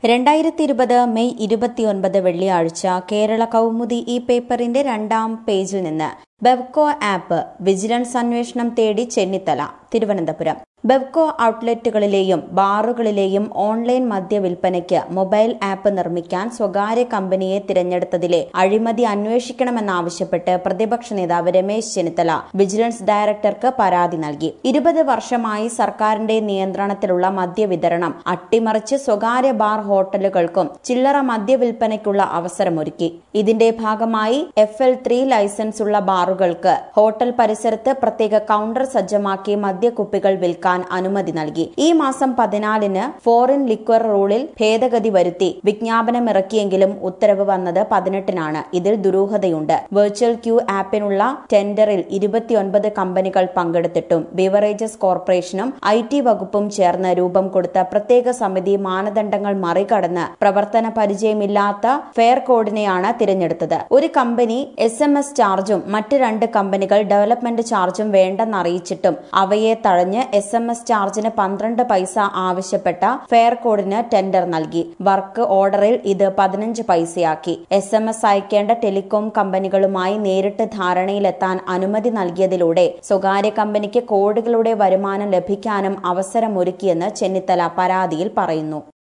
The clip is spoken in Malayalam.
രണ്ടായിരത്തി ഇരുപത് മെയ് ഇരുപത്തിയൊൻപത് വെള്ളിയാഴ്ച കേരള കൗമുദി ഈ പേപ്പറിന്റെ രണ്ടാം പേജിൽ നിന്ന് ബെവ്കോ ആപ്പ് വിജിലൻസ് അന്വേഷണം തേടി ചെന്നിത്തല തിരുവനന്തപുരം ബെവ്കോ ഔട്ട്ലെറ്റുകളിലെയും ബാറുകളിലെയും ഓൺലൈൻ മദ്യ വിൽപ്പനയ്ക്ക് മൊബൈൽ ആപ്പ് നിർമ്മിക്കാൻ സ്വകാര്യ കമ്പനിയെ തിരഞ്ഞെടുത്തതിലെ അഴിമതി അന്വേഷിക്കണമെന്നാവശ്യപ്പെട്ട് പ്രതിപക്ഷ നേതാവ് രമേശ് ചെന്നിത്തല വിജിലൻസ് ഡയറക്ടർക്ക് പരാതി നൽകി ഇരുപത് വർഷമായി സർക്കാരിന്റെ നിയന്ത്രണത്തിലുള്ള മദ്യവിതരണം അട്ടിമറിച്ച് സ്വകാര്യ ബാർ ഹോട്ടലുകൾക്കും ചില്ലറ മദ്യവിൽപ്പനയ്ക്കുള്ള അവസരമൊരുക്കി ഇതിന്റെ ഭാഗമായി എഫ് എൽ ത്രീ ലൈസൻസ് ഉള്ള ബാറുകൾക്ക് ഹോട്ടൽ പരിസരത്ത് പ്രത്യേക കൌണ്ടർ സജ്ജമാക്കി മദ്യക്കുപ്പികൾ വിൽക്കാൻ അനുമതി നൽകി ഈ മാസം പതിനാലിന് ഫോറിൻ ലിക്വർ റൂളിൽ ഭേദഗതി വരുത്തി വിജ്ഞാപനമിറക്കിയെങ്കിലും ഉത്തരവ് വന്നത് പതിനെട്ടിനാണ് ഇതിൽ ദുരൂഹതയുണ്ട് വെർച്വൽ ക്യൂ ആപ്പിനുള്ള ടെൻഡറിൽ ഇരുപത്തിയൊൻപത് കമ്പനികൾ പങ്കെടുത്തിട്ടും ബിവറേജസ് കോർപ്പറേഷനും ഐ ടി വകുപ്പും ചേർന്ന് രൂപം കൊടുത്ത പ്രത്യേക സമിതി മാനദണ്ഡങ്ങൾ മറികടന്ന് പ്രവർത്തന പരിചയമില്ലാത്ത ഫെയർ കോഡിനെയാണ് തിരഞ്ഞെടുത്തത് ഒരു കമ്പനി എസ് എം എസ് ചാർജും മറ്റ് രണ്ട് കമ്പനികൾ ഡെവലപ്മെന്റ് ചാർജും വേണ്ടെന്നറിയിച്ചിട്ടും അവയെ തഴഞ്ഞ് എസ് എം എസ് ചാർജിന് പന്ത്രണ്ട് പൈസ ആവശ്യപ്പെട്ട ഫെയർ കോഡിന് ടെൻഡർ നൽകി വർക്ക് ഓർഡറിൽ ഇത് പതിനഞ്ച് പൈസയാക്കി എസ് എം എസ് അയക്കേണ്ട ടെലികോം കമ്പനികളുമായി നേരിട്ട് ധാരണയിലെത്താൻ അനുമതി നൽകിയതിലൂടെ സ്വകാര്യ കമ്പനിക്ക് കോടികളുടെ വരുമാനം ലഭിക്കാനും അവസരമൊരുക്കിയെന്ന് ചെന്നിത്തല പരാതിയിൽ പറയുന്നു